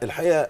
الحقيقه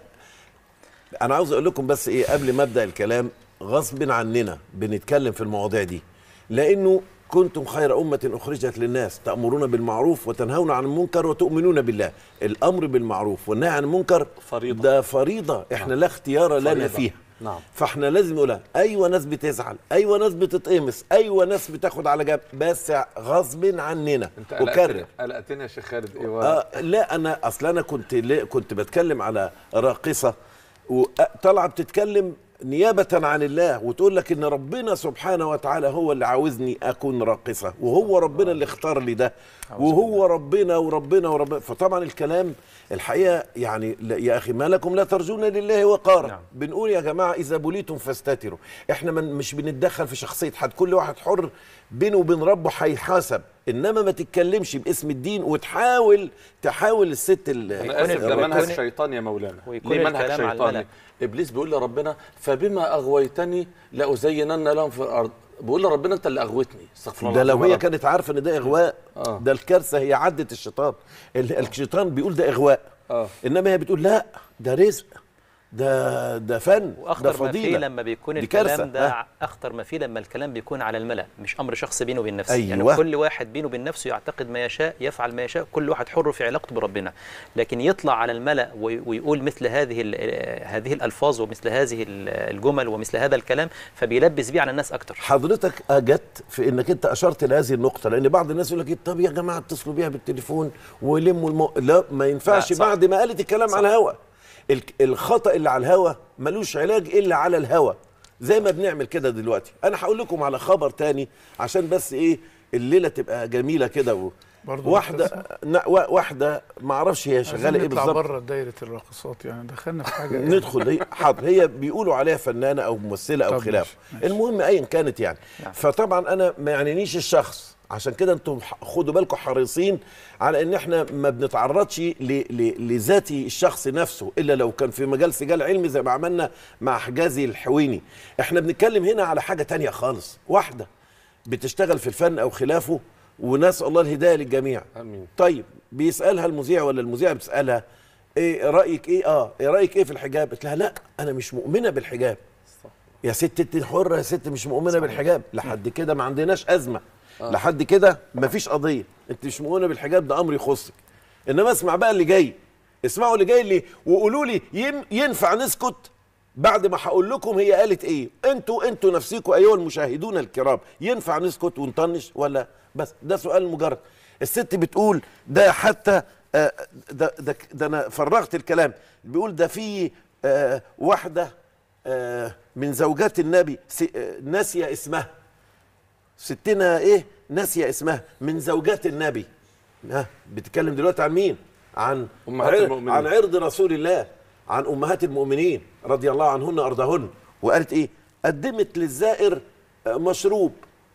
انا عاوز اقول لكم بس ايه قبل ما ابدا الكلام غصب عننا بنتكلم في المواضيع دي لانه كنتم خير أمة أخرجت للناس تأمرون بالمعروف وتنهون عن المنكر وتؤمنون بالله الأمر بالمعروف والنهي عن المنكر فريضة. ده فريضة احنا لا اختيار لنا فريضة. فيها نعم. فاحنا لازم نقولها ايوه ناس بتزعل ايوه ناس بتتقمص ايوه ناس بتاخد على جنب بس غصب عننا انت وكرر قلقتني قلقتني يا شيخ خالد ايه ولا- آه لا انا اصل انا كنت ليه كنت بتكلم على راقصه وطالعه بتتكلم نيابة عن الله وتقول لك ان ربنا سبحانه وتعالى هو اللي عاوزني اكون راقصة وهو ربنا اللي اختار لي ده وهو ربنا وربنا وربنا فطبعا الكلام الحقيقة يعني لا- يا اخي ما لكم لا ترجون لله وقارا نعم. بنقول يا جماعة اذا بليتم فاستتروا احنا من مش بنتدخل في شخصية حد كل واحد حر بينه وبين ربه هيحاسب انما ما تتكلمش باسم الدين وتحاول تحاول الست ال- انا اسف ده ويكون- منهج شيطان يا مولانا ويكون ليه منهج الكلام على شيطاني الملأ. ابليس بيقول لربنا فبما اغويتني لازينن لهم في الارض بيقول لربنا انت اللي اغويتني استغفر الله ده لو العظيم هي يا رب. كانت عارفه ان ده اغواء آه. ده الكارثه هي عدت الشيطان ال- الشيطان بيقول ده اغواء آه. انما هي بتقول لا ده رزق ده ده فن ده واخطر ما فيه فضيله لما بيكون دي كارثة. الكلام ده ها؟ اخطر ما فيه لما الكلام بيكون على الملأ مش امر شخصي بينه وبين نفسه أيوة. يعني كل واحد بينه وبين نفسه يعتقد ما يشاء يفعل ما يشاء كل واحد حر في علاقته بربنا لكن يطلع على الملأ وي- ويقول مثل هذه ال- هذه الالفاظ ومثل هذه ال- الجمل ومثل هذا الكلام فبيلبس بيه على الناس اكتر حضرتك اجت في انك انت اشرت لهذه النقطه لان بعض الناس يقول لك إيه، طب يا جماعه اتصلوا بيها بالتليفون ولموا المو... لا ما ينفعش لا، صح. بعد ما قالت الكلام على الهوا الك- الخطا اللي على الهوا ملوش علاج الا على الهوا زي ما بنعمل كده دلوقتي انا هقول لكم على خبر تاني عشان بس ايه الليله تبقى جميله كده و... برضو واحده ن... وا- واحده ما اعرفش هي عايزين شغاله ايه نطلع بالظبط بره دايره الراقصات يعني دخلنا في حاجه ندخل هي حاضر هي بيقولوا عليها فنانه او ممثله او طب خلافه ماشي، ماشي. المهم ايا كانت يعني نعم. فطبعا انا ما يعنينيش الشخص عشان كده انتم ح- خدوا بالكم حريصين على ان احنا ما بنتعرضش ل- ل- لذات الشخص نفسه الا لو كان في مجال سجال علمي زي ما عملنا مع حجازي الحويني احنا بنتكلم هنا على حاجه تانية خالص واحده بتشتغل في الفن او خلافه ونسال الله الهدايه للجميع امين طيب بيسالها المذيع ولا المذيع بتسالها ايه رايك ايه اه ايه رايك ايه في الحجاب قلت لها لا انا مش مؤمنه بالحجاب يا ست انت حره يا ست مش مؤمنه بالحجاب لحد كده ما عندناش ازمه آه. لحد كده ما فيش قضيه انت مش مؤمنه بالحجاب ده امر يخصك انما اسمع بقى اللي جاي اسمعوا اللي جاي اللي وقولوا لي ين- ينفع نسكت بعد ما هقول لكم هي قالت ايه انتوا انتوا نفسكم ايها المشاهدون الكرام ينفع نسكت ونطنش ولا بس ده سؤال مجرد الست بتقول ده حتى آه، ده ده, ده انا فرغت الكلام بيقول ده في آه، واحده آه، من زوجات النبي س- آه، ناسيه اسمها ستنا ايه ناسيه اسمها من زوجات النبي ها بتتكلم دلوقتي عن مين عن أمهات عر- المؤمنين. عن عرض رسول الله عن امهات المؤمنين رضي الله عنهن وارضاهن وقالت ايه قدمت للزائر آه، مشروب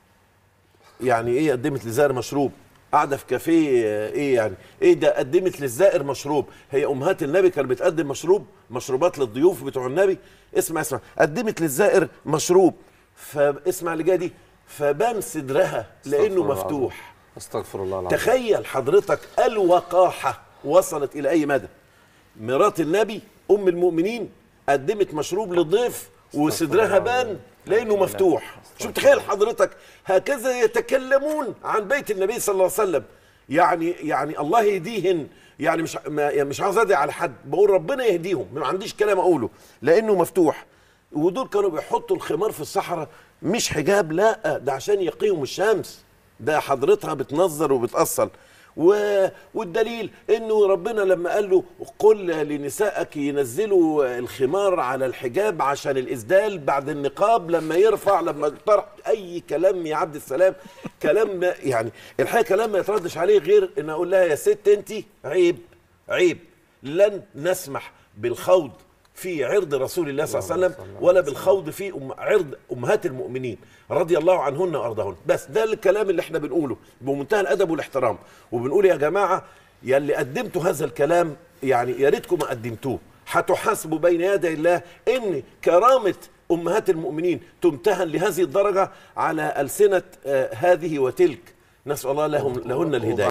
يعني ايه قدمت للزائر مشروب قاعده في كافيه آه، ايه يعني ايه ده قدمت للزائر مشروب هي امهات النبي كانت بتقدم مشروب مشروبات للضيوف بتوع النبي اسمع اسمع قدمت للزائر مشروب فاسمع اللي جايه دي فبان صدرها لانه استغفر الله مفتوح استغفر الله العظيم تخيل حضرتك الوقاحة وصلت إلى أي مدى مرات النبي أم المؤمنين قدمت مشروب للضيف وصدرها بان لأنه مفتوح شوف تخيل حضرتك هكذا يتكلمون عن بيت النبي صلى الله عليه وسلم يعني يعني الله يهديهن يعني مش ما يعني مش عاوز ادعي على حد بقول ربنا يهديهم ما عنديش كلام اقوله لانه مفتوح ودول كانوا بيحطوا الخمار في الصحراء مش حجاب لا ده عشان يقيهم الشمس ده حضرتها بتنظر وبتأصل و... والدليل انه ربنا لما قال له قل لنسائك ينزلوا الخمار على الحجاب عشان الاسدال بعد النقاب لما يرفع لما طرح اي كلام يا عبد السلام كلام ما- يعني الحقيقه كلام ما يتردش عليه غير ان اقول لها يا ست انت عيب عيب لن نسمح بالخوض في عرض رسول الله صلى الله عليه وسلم ولا بالخوض في أم عرض امهات المؤمنين رضي الله عنهن وارضاهن بس ده الكلام اللي احنا بنقوله بمنتهى الادب والاحترام وبنقول يا جماعه يا اللي قدمتوا هذا الكلام يعني يا ريتكم ما قدمتوه هتحاسبوا بين يدي الله ان كرامه امهات المؤمنين تمتهن لهذه الدرجه على السنه آه، هذه وتلك نسال الله لهم لهن الهدايه